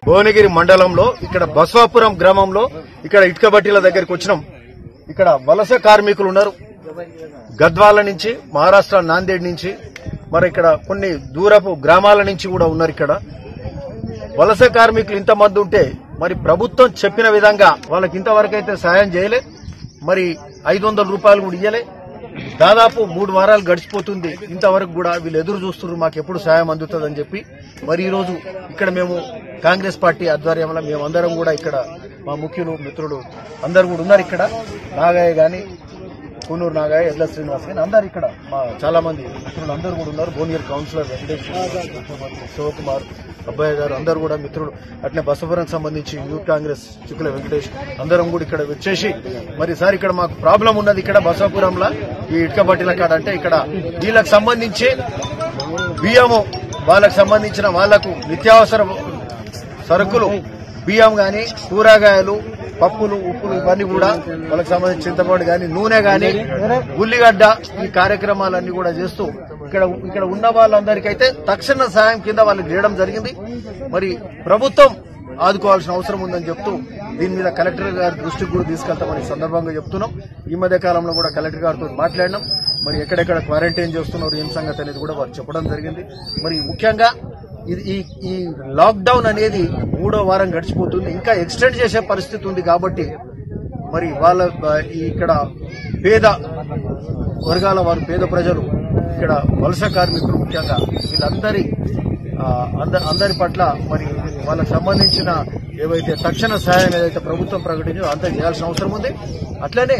భువనగిరి మండలంలో ఇక్కడ బసవాపురం గ్రామంలో ఇక్కడ ఇటుక బట్టీల దగ్గరికి వచ్చినాం ఇక్కడ వలస కార్మికులు ఉన్నారు గద్వాల నుంచి మహారాష్ట్ర నాందేడ్ నుంచి మరి ఇక్కడ కొన్ని దూరపు గ్రామాల నుంచి కూడా ఉన్నారు ఇక్కడ వలస కార్మికులు ఇంతమంది ఉంటే మరి ప్రభుత్వం చెప్పిన విధంగా వాళ్ళకి ఇంతవరకు అయితే సాయం చేయలే మరి ఐదు వందల రూపాయలు కూడా ఇయ్యలే దాదాపు మూడు వారాలు గడిచిపోతుంది ఇంతవరకు కూడా వీళ్ళు ఎదురు చూస్తున్నారు మాకు ఎప్పుడు సాయం అందుతుందని చెప్పి మరి ఈ రోజు ఇక్కడ మేము కాంగ్రెస్ పార్టీ ఆధ్వర్యంలో మేమందరం కూడా ఇక్కడ మా ముఖ్యులు మిత్రులు అందరు కూడా ఉన్నారు ఇక్కడ నాగయ్య గాని కూనూరు నాగయ్య ఎడ్ల శ్రీనివాస్ గాని అందరు ఇక్కడ మా చాలా మంది మిత్రులు అందరూ కూడా ఉన్నారు భువనగిరి కౌన్సిలర్ వెంకటేష్ శివకుమార్ అబ్బాయి గారు అందరూ కూడా మిత్రులు అట్లే బసవరం సంబంధించి యూత్ కాంగ్రెస్ చిక్కుల వెంకటేష్ అందరం కూడా ఇక్కడ వచ్చేసి మరి సార్ ఇక్కడ మాకు ప్రాబ్లం ఉన్నది ఇక్కడ బసవపురంలో ఈ ఇటుక బట్టిల కాడ అంటే ఇక్కడ వీళ్ళకి సంబంధించి బియ్యము వాళ్ళకి సంబంధించిన వాళ్లకు నిత్యావసర సరుకులు బియ్యం గాని కూరగాయలు పప్పులు ఉప్పులు ఇవన్నీ కూడా వాళ్ళకి సంబంధించి చింతపండు గాని నూనె గాని ఉల్లిగడ్డ ఈ కార్యక్రమాలన్నీ కూడా చేస్తూ ఇక్కడ ఇక్కడ ఉన్న వాళ్ళందరికైతే తక్షణ సాయం కింద వాళ్ళకి చేయడం జరిగింది మరి ప్రభుత్వం ఆదుకోవాల్సిన అవసరం ఉందని చెప్తూ దీని మీద కలెక్టర్ గారి దృష్టికి కూడా తీసుకెళ్తామని ఈ సందర్భంగా చెప్తున్నాం ఈ మధ్య కాలంలో కూడా కలెక్టర్ గారితో మాట్లాడినాం మరి ఎక్కడెక్కడ క్వారంటైన్ చేస్తున్నారు ఏం సంగతి అనేది కూడా వారు చెప్పడం జరిగింది మరి ముఖ్యంగా ఇది ఈ ఈ లాక్డౌన్ అనేది మూడో వారం గడిచిపోతుంది ఇంకా ఎక్స్టెండ్ చేసే పరిస్థితి ఉంది కాబట్టి మరి వాళ్ళ ఈ ఇక్కడ పేద వర్గాల వారు పేద ప్రజలు ఇక్కడ వలస కార్మికులు ముఖ్యంగా వీళ్ళందరి ఆ, అంద- అందరి పట్ల మరి వాళ్ళకి సంబంధించిన ఏవైతే తక్షణ సహాయం ఏదైతే ప్రభుత్వం ప్రకటించో అంతా చేయాల్సిన అవసరం ఉంది అట్లనే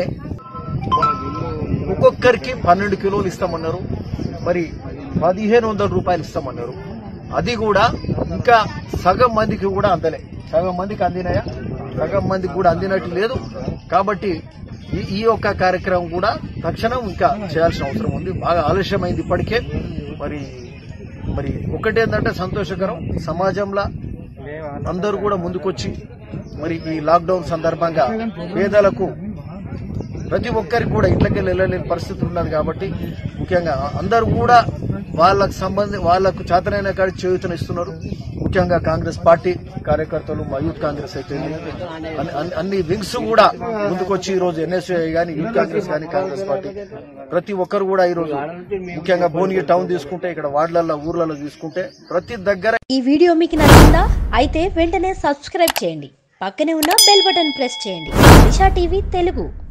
ఒక్కొక్కరికి పన్నెండు కిలోలు ఇస్తామన్నారు మరి పదిహేను వందల రూపాయలు ఇస్తామన్నారు అది కూడా ఇంకా సగం మందికి కూడా అందలే సగం మందికి అందినాయా సగం మందికి కూడా అందినట్టు లేదు కాబట్టి ఈ ఈ యొక్క కార్యక్రమం కూడా తక్షణం ఇంకా చేయాల్సిన అవసరం ఉంది బాగా ఆలస్యమైంది ఇప్పటికే మరి మరి ఒకటేంటంటే సంతోషకరం సమాజంలో అందరూ కూడా ముందుకొచ్చి మరి ఈ లాక్డౌన్ సందర్భంగా పేదలకు ప్రతి ఒక్కరికి కూడా ఇంట్లోకి వెళ్ళలేని పరిస్థితి ఉన్నది కాబట్టి ముఖ్యంగా అందరూ కూడా వాళ్ళకు సంబంధి వాళ్ళకు చేతనైన కాడి చేయూతను ఇస్తున్నారు ముఖ్యంగా కాంగ్రెస్ పార్టీ కార్యకర్తలు మా యూత్ కాంగ్రెస్ అయితే అన్ని- అన్ని- అన్ని వింగ్స్ కూడా ముందుకొచ్చి ఈ రోజు ఎన్ఎస్ఐ గాని యూత్ కాంగ్రెస్ గాని కాంగ్రెస్ పార్టీ ప్రతి ఒక్కరు కూడా ఈ రోజు ముఖ్యంగా భువనగిరి టౌన్ తీసుకుంటే ఇక్కడ వార్డులలో ఊర్లలో తీసుకుంటే ప్రతి దగ్గర ఈ వీడియో మీకు నచ్చిందా అయితే వెంటనే సబ్స్క్రైబ్ చేయండి పక్కనే ఉన్న బెల్ బటన్ ప్రెస్ చేయండి దిశా టీవీ తెలుగు